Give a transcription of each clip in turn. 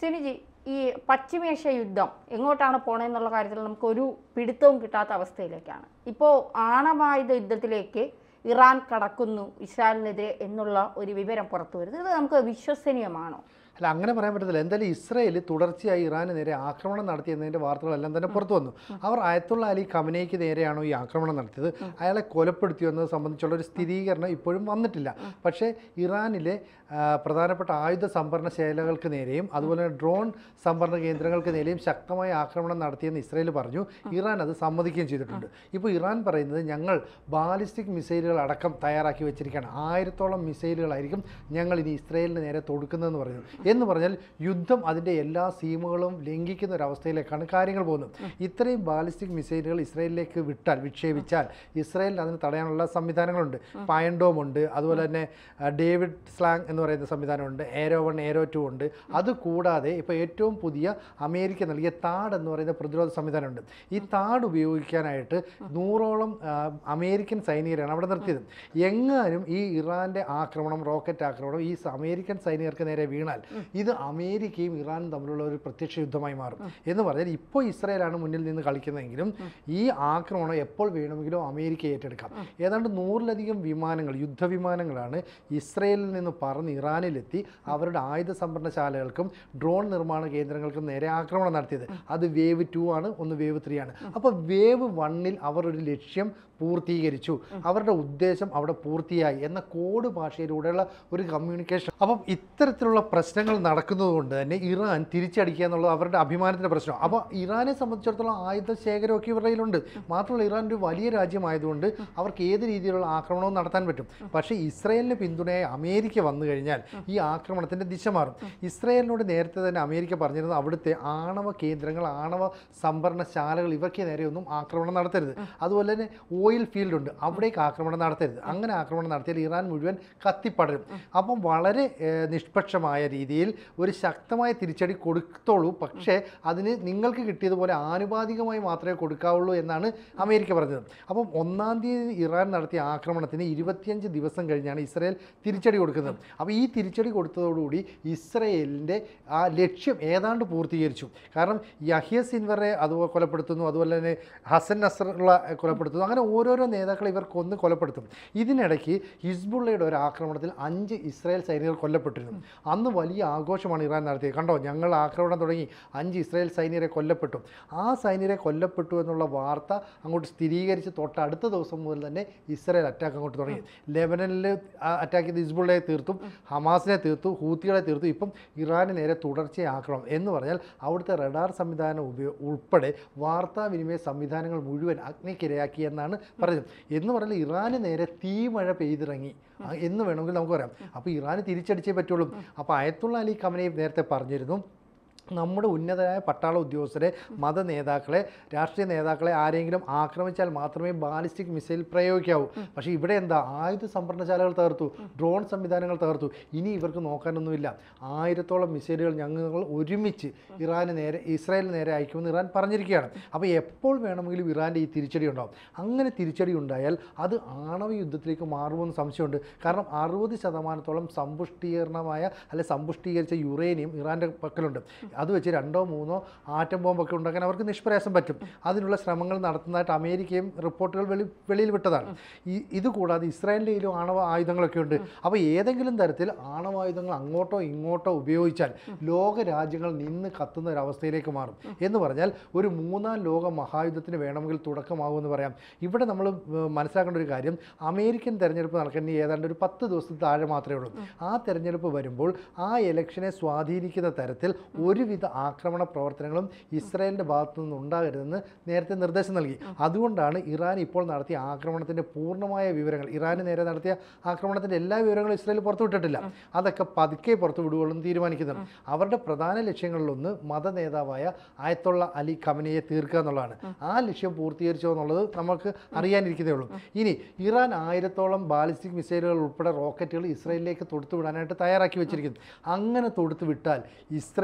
സിനിജി ഈ പശ്ചിമേഷ്യ യുദ്ധം എങ്ങോട്ടാണ് പോണതെന്നുള്ള കാര്യത്തിൽ നമുക്കൊരു പിടുത്തവും കിട്ടാത്ത അവസ്ഥയിലേക്കാണ് ഇപ്പോൾ ആണവായുധ യുദ്ധത്തിലേക്ക് ഇറാൻ കടക്കുന്നു ഇസ്രായേലിനെതിരെ എന്നുള്ള ഒരു വിവരം പുറത്തു വരുന്നത് ഇത് നമുക്ക് വിശ്വസനീയമാണോ അല്ല അങ്ങനെ പറയാൻ പറ്റത്തില്ല എന്തായാലും ഇസ്രയേൽ തുടർച്ചയായി ഇറാന് നേരെ ആക്രമണം നടത്തിയെന്നതിൻ്റെ വാർത്തകളെല്ലാം തന്നെ പുറത്തു വന്നു അവർ അയത്തുള്ള അലി ഖമനയ്ക്ക് നേരെയാണോ ഈ ആക്രമണം നടത്തിയത് അയാളെ കൊലപ്പെടുത്തിയോ എന്നത് സംബന്ധിച്ചുള്ള ഒരു സ്ഥിരീകരണം ഇപ്പോഴും വന്നിട്ടില്ല പക്ഷേ ഇറാനിലെ ആ, പ്രധാനപ്പെട്ട ആയുധ സംഭരണ ശേലകൾക്ക് നേരെയും അതുപോലെ തന്നെ ഡ്രോൺ സംഭരണ കേന്ദ്രങ്ങൾക്ക് നേരെയും ശക്തമായ ആക്രമണം നടത്തിയെന്ന് ഇസ്രയേൽ പറഞ്ഞു ഇറാൻ അത് സമ്മതിക്കുകയും ചെയ്തിട്ടുണ്ട് ഇപ്പോൾ ഇറാൻ പറയുന്നത് ഞങ്ങൾ ബാലിസ്റ്റിക് മിസൈലുകൾ അടക്കം തയ്യാറാക്കി വെച്ചിരിക്കുകയാണ് ആയിരത്തോളം മിസൈലുകളായിരിക്കും ഞങ്ങൾ ഇനി ഇസ്രയേലിന് നേരെ തൊടുക്കുന്നതെന്ന് പറയുന്നത് എന്ന് പറഞ്ഞാൽ യുദ്ധം അതിൻ്റെ എല്ലാ സീമുകളും ലംഘിക്കുന്ന ഒരു അവസ്ഥയിലേക്കാണ് കാര്യങ്ങൾ പോകുന്നത് ഇത്രയും ബാലിസ്റ്റിക് മിസൈലുകൾ ഇസ്രയേലിലേക്ക് വിട്ടാൽ വിക്ഷേപിച്ചാൽ ഇസ്രയേലിന് അതിന് തടയാനുള്ള സംവിധാനങ്ങളുണ്ട് പയൻഡോം ഉണ്ട് അതുപോലെ തന്നെ ആ, ഡേവിഡ് സ്ലാങ് എന്ന് പറയുന്ന സംവിധാനമുണ്ട് എയറോ വൺ എയറോ ടു ഉണ്ട് അത് കൂടാതെ ഇപ്പോൾ ഏറ്റവും പുതിയ അമേരിക്ക നൽകിയ താഡ് എന്ന് പറയുന്ന പ്രതിരോധ സംവിധാനമുണ്ട് ഈ താഡ് ഉപയോഗിക്കാനായിട്ട് നൂറോളം ആ, അമേരിക്കൻ സൈനികരാണ് അവിടെ നിർത്തിയത് എങ്ങാനും ഈ ഇറാൻ്റെ ആക്രമണം റോക്കറ്റ് ആക്രമണം ഈ സ- അമേരിക്കൻ സൈനികർക്ക് നേരെ വീണാൽ ഇത് അമേരിക്കയും ഇറാനും തമ്മിലുള്ള ഒരു പ്രത്യക്ഷ യുദ്ധമായി മാറും എന്ന് പറഞ്ഞാൽ ഇപ്പോൾ ഇസ്രായേലാണ് മുന്നിൽ നിന്ന് കളിക്കുന്നതെങ്കിലും ഈ ആക്രമണം എപ്പോൾ വേണമെങ്കിലും അമേരിക്ക ഏറ്റെടുക്കാം ഏതാണ്ട് നൂറിലധികം വിമാനങ്ങൾ യുദ്ധവിമാനങ്ങളാണ് ഇസ്രയേലിൽ നിന്ന് പറന്ന് ഇറാനിലെത്തി അവരുടെ ആയുധ സംഭരണശാലകൾക്കും ഡ്രോൺ നിർമ്മാണ കേന്ദ്രങ്ങൾക്കും നേരെ ആക്രമണം നടത്തിയത് അത് വേവ് ടു ആണ് ഒന്ന് വേവ് ത്രീ ആണ് അപ്പോൾ വേവ് വണ്ണിൽ അവർ ഒരു ലക്ഷ്യം പൂർത്തീകരിച്ചു അവരുടെ ഉദ്ദേശം അവിടെ പൂർത്തിയായി എന്ന കോഡ് ഭാഷയിലൂടെയുള്ള ഒരു കമ്മ്യൂണിക്കേഷൻ അപ്പം ഇത്തരത്തിലുള്ള പ്രശ്നങ്ങൾ നടക്കുന്നത് കൊണ്ട് തന്നെ ഇറാൻ തിരിച്ചടിക്കുക എന്നുള്ളത് അവരുടെ അഭിമാനത്തിൻ്റെ പ്രശ്നം അപ്പോൾ ഇറാനെ സംബന്ധിച്ചിടത്തോളം ആയുധ ശേഖരമൊക്കെ ഇവരുടെ കയ്യിലുണ്ട് മാത്രമല്ല ഇറാൻ ഒരു വലിയ രാജ്യമായതുകൊണ്ട് അവർക്ക് ഏത് രീതിയിലുള്ള ആക്രമണവും നടത്താൻ പറ്റും പക്ഷേ ഇസ്രയേലിന് പിന്തുണയായി അമേരിക്ക വന്നു കഴിഞ്ഞാൽ ഈ ആക്രമണത്തിൻ്റെ ദിശ മാറും ഇസ്രയേലിനോട് നേരത്തെ തന്നെ അമേരിക്ക പറഞ്ഞിരുന്നത് അവിടുത്തെ ആണവ കേന്ദ്രങ്ങൾ ആണവ സംഭരണശാലകൾ ഇവർക്ക് നേരെയൊന്നും ആക്രമണം നടത്തരുത് അതുപോലെ തന്നെ ഓയിൽ ഫീൽഡ് ഉണ്ട് അവിടേക്ക് ആക്രമണം നടത്തരുത് അങ്ങനെ ആക്രമണം നടത്തിയാൽ ഇറാൻ മുഴുവൻ കത്തിപ്പടരും അപ്പം വളരെ ഏഹ്, നിഷ്പക്ഷമായ രീതിയിൽ ഒരു ശക്തമായ തിരിച്ചടി കൊടുത്തോളൂ പക്ഷേ അതിന് നിങ്ങൾക്ക് കിട്ടിയതുപോലെ ആനുപാതികമായി മാത്രമേ കൊടുക്കാവുള്ളൂ എന്നാണ് അമേരിക്ക പറഞ്ഞത് അപ്പം ഒന്നാം തീയതി ഇറാൻ നടത്തിയ ആക്രമണത്തിന് ഇരുപത്തിയഞ്ച് ദിവസം കഴിഞ്ഞാണ് ഇസ്രായേൽ തിരിച്ചടി കൊടുക്കുന്നത് അപ്പോൾ ഈ തിരിച്ചടി കൊടുത്തതോടുകൂടി ഇസ്രയേലിൻ്റെ ആ ലക്ഷ്യം ഏതാണ്ട് പൂർത്തീകരിച്ചു കാരണം യഹിയ സിൻവറെ അതുപോലെ കൊലപ്പെടുത്തുന്നു അതുപോലെ തന്നെ ഹസൻ നസറുള്ള കൊലപ്പെടുത്തുന്നു അങ്ങനെ ഓരോരോ നേതാക്കളെ ഇവർ കൊന്ന് കൊലപ്പെടുത്തും ഇതിനിടയ്ക്ക് ഹിസ്ബുള്ളയുടെ ഒരു ആക്രമണത്തിൽ അഞ്ച് ഇസ്രായേൽ സൈനികർ കൊല്ലപ്പെട്ടിരുന്നു അന്ന് വലിയ ആഘോഷമാണ് ഇറാൻ നടത്തിയത് കണ്ടോ ഞങ്ങൾ ആക്രമണം തുടങ്ങി അഞ്ച് ഇസ്രായേൽ സൈനികരെ കൊല്ലപ്പെട്ടു ആ സൈനികരെ കൊല്ലപ്പെട്ടു എന്നുള്ള വാർത്ത അങ്ങോട്ട് സ്ഥിരീകരിച്ച് തൊട്ടടുത്ത ദിവസം മുതൽ തന്നെ ഇസ്രായേൽ അറ്റാക്ക് അങ്ങോട്ട് തുടങ്ങി ലെബനനിൽ അറ്റാക്ക് ചെയ്ത് ഹിസ്ബുള്ളയെ തീർത്തും ഹമാസിനെ തീർത്തു ഹൂത്തികളെ തീർത്തു ഇപ്പം ഇറാന് നേരെ തുടർച്ചയായി ആക്രമണം എന്ന് പറഞ്ഞാൽ അവിടുത്തെ റഡാർ സംവിധാനം ഉപയോ ഉൾപ്പെടെ വാർത്താവിനിമയ സംവിധാനങ്ങൾ മുഴുവൻ അഗ്നിക്കിരയാക്കി എന്നാണ് പറയുന്നത് എന്ന് പറഞ്ഞാൽ ഇറാന് നേരെ തീമഴ പെയ്തിറങ്ങി ആ, എന്ന് വേണമെങ്കിൽ നമുക്ക് പറയാം അപ്പോൾ ഇറാന് തിരിച്ചടിച്ചേ പറ്റുള്ളൂ അപ്പോൾ അയത്തുള്ള അലി ഖമനയെ നേരത്തെ പറഞ്ഞിരുന്നു നമ്മുടെ ഉന്നതരായ പട്ടാള ഉദ്യോഗസ്ഥരെ മത നേതാക്കളെ രാഷ്ട്രീയ നേതാക്കളെ ആരെങ്കിലും ആക്രമിച്ചാൽ മാത്രമേ ബാലിസ്റ്റിക് മിസൈൽ പ്രയോഗിക്കാവൂ പക്ഷേ ഇവിടെ എന്താ ആയുധ സംഭരണശാലകൾ തകർത്തു ഡ്രോൺ സംവിധാനങ്ങൾ തകർത്തു ഇനി ഇവർക്ക് നോക്കാനൊന്നുമില്ല ആയിരത്തോളം മിസൈലുകൾ ഞങ്ങൾ ഒരുമിച്ച് ഇറാന് നേരെ ഇസ്രായേലിന് നേരെ അയക്കുമെന്ന് ഇറാൻ പറഞ്ഞിരിക്കുകയാണ് അപ്പോൾ എപ്പോൾ വേണമെങ്കിലും ഇറാൻ്റെ ഈ തിരിച്ചടി ഉണ്ടാവും അങ്ങനെ തിരിച്ചടി ഉണ്ടായാൽ അത് ആണവ യുദ്ധത്തിലേക്ക് മാറുമെന്ന് സംശയമുണ്ട് കാരണം അറുപത് ശതമാനത്തോളം സമ്പുഷ്ടീകരണമായ അല്ലെ സമ്പുഷ്ടീകരിച്ച യുറേനിയം ഇറാൻ്റെ പക്കലുണ്ട് അത് വെച്ച് രണ്ടോ മൂന്നോ ആറ്റം ബോംബൊക്കെ ഉണ്ടാക്കാൻ അവർക്ക് നിഷ്പ്രയാസം പറ്റും അതിനുള്ള ശ്രമങ്ങൾ നടത്തുന്നതായിട്ട് അമേരിക്കയും റിപ്പോർട്ടുകൾ വെളി വെളിയിൽ വിട്ടതാണ് ഈ ഇത് കൂടാതെ ഇസ്രായേലിൻ്റെ കയ്യിലും ആണവ ആയുധങ്ങളൊക്കെ ഉണ്ട് അപ്പോൾ ഏതെങ്കിലും തരത്തിൽ ആണവായുധങ്ങൾ അങ്ങോട്ടോ ഇങ്ങോട്ടോ ഉപയോഗിച്ചാൽ ലോക രാജ്യങ്ങൾ നിന്ന് കത്തുന്ന ഒരു അവസ്ഥയിലേക്ക് മാറും എന്ന് പറഞ്ഞാൽ ഒരു മൂന്നാം ലോക മഹായുദ്ധത്തിന് വേണമെങ്കിൽ തുടക്കമാകുമെന്ന് പറയാം ഇവിടെ നമ്മൾ ഏഹ്, മനസ്സിലാക്കേണ്ട ഒരു കാര്യം അമേരിക്കൻ തെരഞ്ഞെടുപ്പ് നടക്കാൻ ഇനി ഏതാണ്ട് ഒരു പത്ത് ദിവസത്തിൽ താഴെ മാത്രമേ ഉള്ളൂ ആ തെരഞ്ഞെടുപ്പ് വരുമ്പോൾ ആ ഇലക്ഷനെ സ്വാധീനിക്കുന്ന തരത്തിൽ ഒരുവിധ ആക്രമണ പ്രവർത്തനങ്ങളും ഇസ്രായേലിൻ്റെ ഭാഗത്തു നിന്ന് ഉണ്ടാകരുതെന്ന് നേരത്തെ നിർദ്ദേശം നൽകി അതുകൊണ്ടാണ് ഇറാൻ ഇപ്പോൾ നടത്തിയ ആക്രമണത്തിൻ്റെ പൂർണ്ണമായ വിവരങ്ങൾ ഇറാന് നേരെ നടത്തിയ ആക്രമണത്തിൻ്റെ എല്ലാ വിവരങ്ങളും ഇസ്രായേൽ പുറത്തുവിട്ടിട്ടില്ല അതൊക്കെ പതുക്കെ പുറത്തു വിടുകയുള്ളൂ എന്ന് തീരുമാനിക്കുന്നത് അവരുടെ പ്രധാന ലക്ഷ്യങ്ങളിലൊന്ന് മത നേതാവായ ആയത്തുള്ള അലി ഖമനയെ തീർക്കുക എന്നുള്ളതാണ് ആ ലക്ഷ്യം പൂർത്തീകരിച്ചോ എന്നുള്ളത് നമുക്ക് അറിയാനിരിക്കുന്നേ ഉള്ളൂ ഇനി ഇറാൻ ആയിരത്തോളം ബാലിസ്റ്റിക് മിസൈലുകൾ ഉൾപ്പെടെ റോക്കറ്റുകൾ ഇസ്രായേലിലേക്ക് തൊടുത്തു വിടാനായിട്ട് തയ്യാറാക്കി വെച്ചിരിക്കുന്നു അങ്ങനെ തൊടുത്തു വിട്ടാൽ ഇസ്രായേലും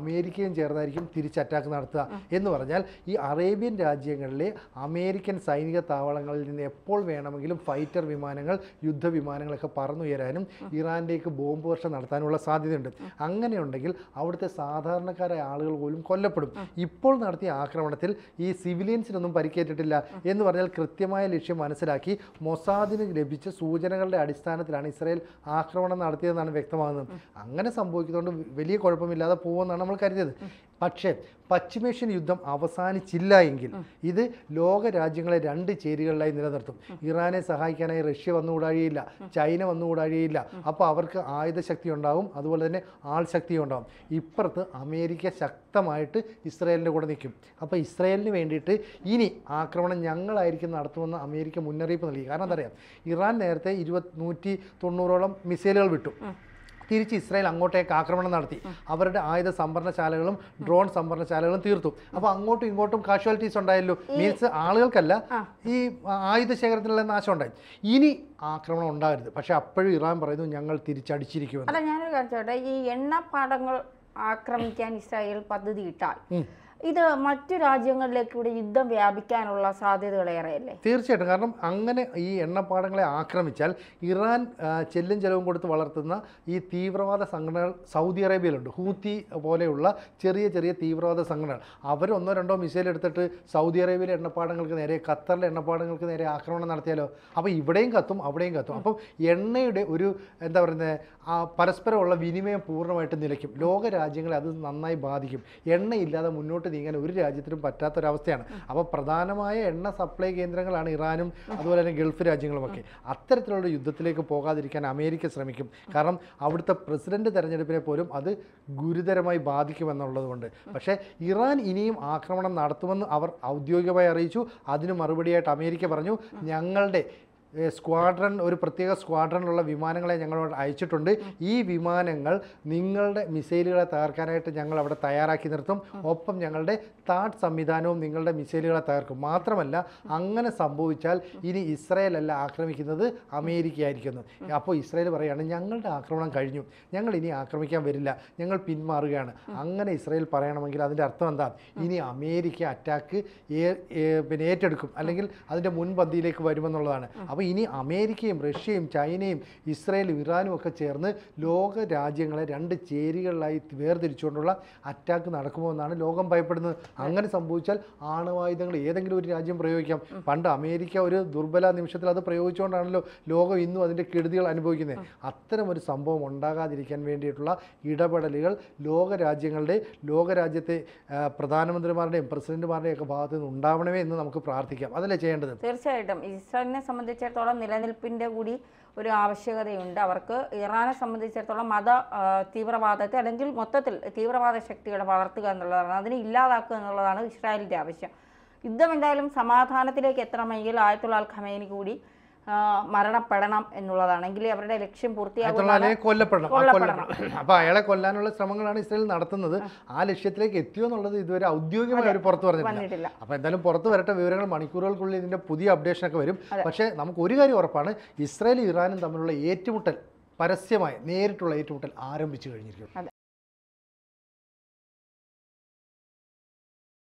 അമേരിക്കയും ചേർന്നായിരിക്കും തിരിച്ച് അറ്റാക്ക് നടത്തുക എന്ന് പറഞ്ഞാൽ ഈ അറേബ്യൻ രാജ്യങ്ങളിലെ അമേരിക്കൻ സൈനിക താവളങ്ങളിൽ നിന്ന് എപ്പോൾ വേണമെങ്കിലും ഫൈറ്റർ വിമാനങ്ങൾ യുദ്ധവിമാനങ്ങളൊക്കെ പറന്നുയരാനും ഇറാനിലേക്ക് ബോംബ് വർഷം നടത്താനുള്ള സാധ്യതയുണ്ട് അങ്ങനെയുണ്ടെങ്കിൽ അവിടുത്തെ സാധാരണക്കാരായ ആളുകൾ പോലും കൊല്ലപ്പെടും ഇപ്പോൾ നടത്തിയ ആക്രമണത്തിൽ ഈ സിവിലിയൻസിനൊന്നും പരിക്കേറ്റിട്ടില്ല എന്ന് പറഞ്ഞാൽ കൃത്യമായ ലക്ഷ്യം മനസ്സിലാക്കി മൊസാദിന് ലഭിച്ച സൂചനകളുടെ അടിസ്ഥാനത്തിലാണ് ഇസ്രായേൽ ആക്രമണം നടത്തിയതെന്നാണ് വ്യക്തമാകുന്നത് അങ്ങനെ സംഭവിക്കുന്നതുകൊണ്ട് വലിയ കുഴപ്പമില്ലാതെ പോകുമെന്നാണ് നമ്മൾ കരുതിയത് പക്ഷേ പശ്ചിമേഷ്യൻ യുദ്ധം അവസാനിച്ചില്ല എങ്കിൽ ഇത് ലോക രാജ്യങ്ങളെ രണ്ട് ചേരികളിലായി നിലനിർത്തും ഇറാനെ സഹായിക്കാനായി റഷ്യ വന്നുകൂടാഴിയില്ല ചൈന വന്നുകൂടാഴിയില്ല അപ്പോൾ അവർക്ക് ആയുധശക്തി ഉണ്ടാവും അതുപോലെ തന്നെ ആൾ ശക്തി ഉണ്ടാവും ഇപ്പുറത്ത് അമേരിക്ക ശക്തമായിട്ട് ഇസ്രായേലിൻ്റെ കൂടെ നിൽക്കും അപ്പോൾ ഇസ്രായേലിന് വേണ്ടിയിട്ട് ഇനി ആക്രമണം ഞങ്ങളായിരിക്കും നടത്തുമെന്ന് അമേരിക്ക മുന്നറിയിപ്പ് നൽകി കാരണം എന്താ അറിയാം ഇറാൻ നേരത്തെ ഇരുപത് നൂറ്റി തൊണ്ണൂറോളം മിസൈലുകൾ വിട്ടു തിരിച്ച് ഇസ്രായേൽ അങ്ങോട്ടേക്ക് ആക്രമണം നടത്തി അവരുടെ ആയുധ സംഭരണശാലകളും ഡ്രോൺ സംഭരണശാലകളും തീർത്തു അപ്പോൾ അങ്ങോട്ടും ഇങ്ങോട്ടും കാഷ്വാലിറ്റീസ് ഉണ്ടായല്ലോ മീൻസ് ആളുകൾക്കല്ല ഈ ആയുധ ശേഖരത്തിലുള്ള നാശം ഉണ്ടായി ഇനി ആക്രമണം ഉണ്ടാകരുത് പക്ഷേ അപ്പോഴും ഇറാൻ പറയുന്നു ഞങ്ങൾ തിരിച്ചടിച്ചിരിക്കുമെന്ന് അല്ല ഞാനൊരു കാര്യം ചോട്ടെ ഈ എണ്ണപ്പാടങ്ങൾ ആക്രമിക്കാൻ ഇസ്രായേൽ പദ്ധതി ഇട്ടാൽ ഇത് മറ്റു രാജ്യങ്ങളിലേക്ക് കൂടി യുദ്ധം വ്യാപിക്കാനുള്ള സാധ്യതകൾ ഏറെയല്ലേ തീർച്ചയായിട്ടും കാരണം അങ്ങനെ ഈ എണ്ണപ്പാടങ്ങളെ ആക്രമിച്ചാൽ ഇറാൻ ആ, ചെല്ലും ചെലവും കൊടുത്ത് വളർത്തുന്ന ഈ തീവ്രവാദ സംഘടനകൾ സൗദി അറേബ്യയിലുണ്ട് ഹൂത്തി പോലെയുള്ള ചെറിയ ചെറിയ തീവ്രവാദ സംഘടനകൾ അവർ ഒന്നോ രണ്ടോ മിസൈൽ എടുത്തിട്ട് സൗദി അറേബ്യയിലെ എണ്ണപ്പാടങ്ങൾക്ക് നേരെ ഖത്തറിലെ എണ്ണപ്പാടങ്ങൾക്ക് നേരെ ആക്രമണം നടത്തിയാലോ അപ്പോൾ ഇവിടെയും കത്തും അവിടെയും കത്തും അപ്പം എണ്ണയുടെ ഒരു എന്താ പറയുന്നത് ആ പരസ്പരമുള്ള വിനിമയം പൂർണ്ണമായിട്ട് നിലയ്ക്കും ലോക രാജ്യങ്ങളെ അത് നന്നായി ബാധിക്കും എണ്ണയില്ലാതെ മുന്നോട്ട് നീങ്ങാൻ ഒരു രാജ്യത്തിനും പറ്റാത്തൊരവസ്ഥയാണ് അപ്പോൾ പ്രധാനമായ എണ്ണ സപ്ലൈ കേന്ദ്രങ്ങളാണ് ഇറാനും അതുപോലെ തന്നെ ഗൾഫ് രാജ്യങ്ങളുമൊക്കെ അത്തരത്തിലുള്ള യുദ്ധത്തിലേക്ക് പോകാതിരിക്കാൻ അമേരിക്ക ശ്രമിക്കും കാരണം അവിടുത്തെ പ്രസിഡന്റ് തെരഞ്ഞെടുപ്പിനെ പോലും അത് ഗുരുതരമായി ബാധിക്കുമെന്നുള്ളതുകൊണ്ട് പക്ഷേ ഇറാൻ ഇനിയും ആക്രമണം നടത്തുമെന്ന് അവർ ഔദ്യോഗികമായി അറിയിച്ചു അതിന് മറുപടിയായിട്ട് അമേരിക്ക പറഞ്ഞു ഞങ്ങളുടെ ഏഹ് സ്ക്വാഡ്രൺ ഒരു പ്രത്യേക സ്ക്വാഡ്രണിലുള്ള വിമാനങ്ങളെ ഞങ്ങളോട് അയച്ചിട്ടുണ്ട് ഈ വിമാനങ്ങൾ നിങ്ങളുടെ മിസൈലുകളെ തകർക്കാനായിട്ട് ഞങ്ങൾ അവിടെ തയ്യാറാക്കി നിർത്തും ഒപ്പം ഞങ്ങളുടെ താഡ് സംവിധാനവും നിങ്ങളുടെ മിസൈലുകളെ തകർക്കും മാത്രമല്ല അങ്ങനെ സംഭവിച്ചാൽ ഇനി ഇസ്രായേൽ അല്ല ആക്രമിക്കുന്നത് അമേരിക്ക ആയിരിക്കുന്നു അപ്പോൾ ഇസ്രായേൽ പറയുകയാണ് ഞങ്ങളുടെ ആക്രമണം കഴിഞ്ഞു ഞങ്ങൾ ഇനി ആക്രമിക്കാൻ വരില്ല ഞങ്ങൾ പിന്മാറുകയാണ് അങ്ങനെ ഇസ്രായേൽ പറയണമെങ്കിൽ അതിൻ്റെ അർത്ഥം എന്താ ഇനി അമേരിക്ക അറ്റാക്ക് പിന്നെ ഏറ്റെടുക്കും അല്ലെങ്കിൽ അതിൻ്റെ മുൻപന്തിയിലേക്ക് വരുമെന്നുള്ളതാണ് അപ്പോൾ ഇനി അമേരിക്കയും റഷ്യയും ചൈനയും ഇസ്രായേലും ഇറാനും ഒക്കെ ചേർന്ന് ലോക രാജ്യങ്ങളെ രണ്ട് ചേരികളിലായി വേർതിരിച്ചുകൊണ്ടുള്ള അറ്റാക്ക് നടക്കുമോ എന്നാണ് ലോകം ഭയപ്പെടുന്നത് അങ്ങനെ സംഭവിച്ചാൽ ആണവായുധങ്ങൾ ഏതെങ്കിലും ഒരു രാജ്യം പ്രയോഗിക്കാം പണ്ട് അമേരിക്ക ഒരു ദുർബല നിമിഷത്തിൽ അത് പ്രയോഗിച്ചുകൊണ്ടാണല്ലോ ലോകം ഇന്നും അതിൻ്റെ കെടുതികൾ അനുഭവിക്കുന്നത് അത്തരം ഒരു സംഭവം ഉണ്ടാകാതിരിക്കാൻ വേണ്ടിയിട്ടുള്ള ഇടപെടലുകൾ ലോക രാജ്യങ്ങളുടെ ലോകരാജ്യത്തെ ആ, പ്രധാനമന്ത്രിമാരുടെയും പ്രസിഡന്റുമാരുടെയും ഒക്കെ ഭാഗത്ത് നിന്ന് ഉണ്ടാവണമേ എന്ന് നമുക്ക് പ്രാർത്ഥിക്കാം അതല്ലേ ചെയ്യേണ്ടത് തീർച്ചയായിട്ടും ഇസ്രായേലിനെ സംബന്ധിച്ചിടത്തോളം നിലനിൽപ്പിൻ്റെ കൂടി ഒരു ആവശ്യകതയുണ്ട് അവർക്ക് ഇറാനെ സംബന്ധിച്ചിടത്തോളം മത ആ, തീവ്രവാദത്തെ അല്ലെങ്കിൽ മൊത്തത്തിൽ തീവ്രവാദ ശക്തികളെ വളർത്തുക എന്നുള്ളതാണ് അതിനെ ഇല്ലാതാക്കുക എന്നുള്ളതാണ് ഇസ്രായേലിൻ്റെ ആവശ്യം യുദ്ധം എന്തായാലും സമാധാനത്തിലേക്ക് എത്തണമെങ്കിൽ ആയത്തുള്ള അൽ ഖമേനി കൂടി ആ, മരണപ്പെടണം എന്നുള്ളതാണ് എങ്കിലേ അവരുടെ ലക്ഷ്യം പൂർത്തിയാകും അയാളെ കൊല്ലപ്പെടണം ആ കൊല്ലപ്പെടണം. കൊല്ലപ്പെടണം അപ്പൊ അയാളെ കൊല്ലാനുള്ള ശ്രമങ്ങളാണ് ഇസ്രായേൽ നടത്തുന്നത് ആ ലക്ഷ്യത്തിലേക്ക് എത്തിയോ എന്നുള്ളത് ഇതുവരെ ഔദ്യോഗികമായി അവർ പുറത്തു പറഞ്ഞിട്ടില്ല വന്നിട്ടില്ല അപ്പോൾ എന്തായാലും പുറത്ത് വരട്ടെ വിവരങ്ങൾ മണിക്കൂറുകൾക്കുള്ളിൽ ഇതിൻ്റെ പുതിയ അപ്ഡേഷനൊക്കെ വരും പക്ഷേ നമുക്ക് ഒരു കാര്യം ഉറപ്പാണ് ഇസ്രായേലും ഇറാനും തമ്മിലുള്ള ഏറ്റുമുട്ടൽ പരസ്യമായി നേരിട്ടുള്ള ഏറ്റുമുട്ടൽ ആരംഭിച്ചു കഴിഞ്ഞിരിക്കും